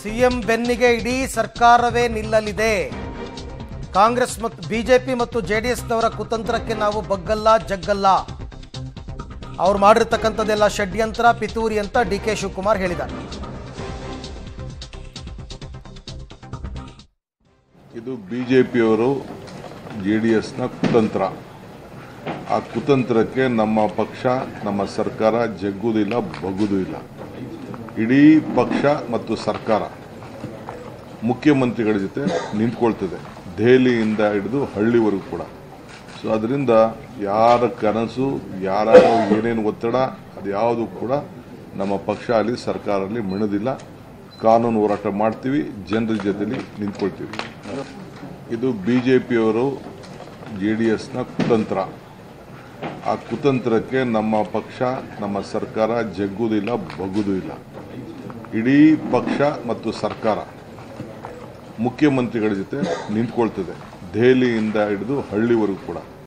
CM ಬೆನ್ನಿಗೆ ಇಡೀ ಸರ್ಕಾರವೇ ನಿಲ್ಲಲಿದೆ ಕಾಂಗ್ರೆಸ್ ಮತ್ತು ಬಿಜೆಪಿ ಮತ್ತು ಜೆಡಿಎಸ್ನವರ ಕುತಂತ್ರಕ್ಕೆ ನಾವು ಬಗ್ಗಲ್ಲ ಜಗ್ಗಲ್ಲ ಅವ್ರು ಮಾಡಿರ್ತಕ್ಕಂಥದ್ದೆಲ್ಲ ಷಡ್ಯಂತ್ರ ಪಿತೂರಿ ಅಂತ ಡಿ ಕೆ ಶಿವಕುಮಾರ್ ಹೇಳಿದ್ದಾರೆ ಇದು ಬಿ ಜೆ ಪಿಯವರು ಜೆ ಡಿ ಎಸ್ನ ಕುತಂತ್ರ ಆ ಕುತಂತ್ರಕ್ಕೆ ನಮ್ಮ ಪಕ್ಷ ನಮ್ಮ ಸರ್ಕಾರ ಜಗ್ಗುವುದಿಲ್ಲ ಬಗ್ಗುವುದೂ ಇಲ್ಲ ಇಡೀ ಪಕ್ಷ ಮತ್ತು ಸರ್ಕಾರ ಮುಖ್ಯಮಂತ್ರಿಗಳ ಜೊತೆ ನಿಂತ್ಕೊಳ್ತದೆ ದೆಹಲಿಯಿಂದ ಹಿಡಿದು ಹಳ್ಳಿವರೆಗೂ ಕೂಡ ಸೊ ಅದರಿಂದ ಯಾರ ಕನಸು ಯಾರ ಏನೇನು ಒತ್ತಡ ಅದು ಯಾವುದು ಕೂಡ ನಮ್ಮ ಪಕ್ಷ ಅಲ್ಲಿ ಸರ್ಕಾರ ಅಲ್ಲಿ ಮಿಣದಿಲ್ಲ ಕಾನೂನು ಹೋರಾಟ ಮಾಡ್ತೀವಿ ಜನರ ಜೊತೆಲಿ ನಿಂತ್ಕೊಳ್ತೀವಿ ಇದು ಬಿ ಜೆ ಪಿಯವರು ಜೆ ಡಿ ಎಸ್ನ ಕುತಂತ್ರ ಆ ಕುತಂತ್ರಕ್ಕೆ ನಮ್ಮ ಪಕ್ಷ ನಮ್ಮ ಸರ್ಕಾರ ಜಗ್ಗುವುದಿಲ್ಲ ಬಗ್ಗುವುದೂ ಇಲ್ಲ ಇಡೀ ಪಕ್ಷ ಮತ್ತು ಸರ್ಕಾರ ಮುಖ್ಯಮಂತ್ರಿಗಳ ಜೊತೆ ನಿಂತ್ಕೊಳ್ತದೆ ದೆಹಲಿಯಿಂದ ಹಿಡಿದು ಹಳ್ಳಿವರೆಗೂ ಕೂಡ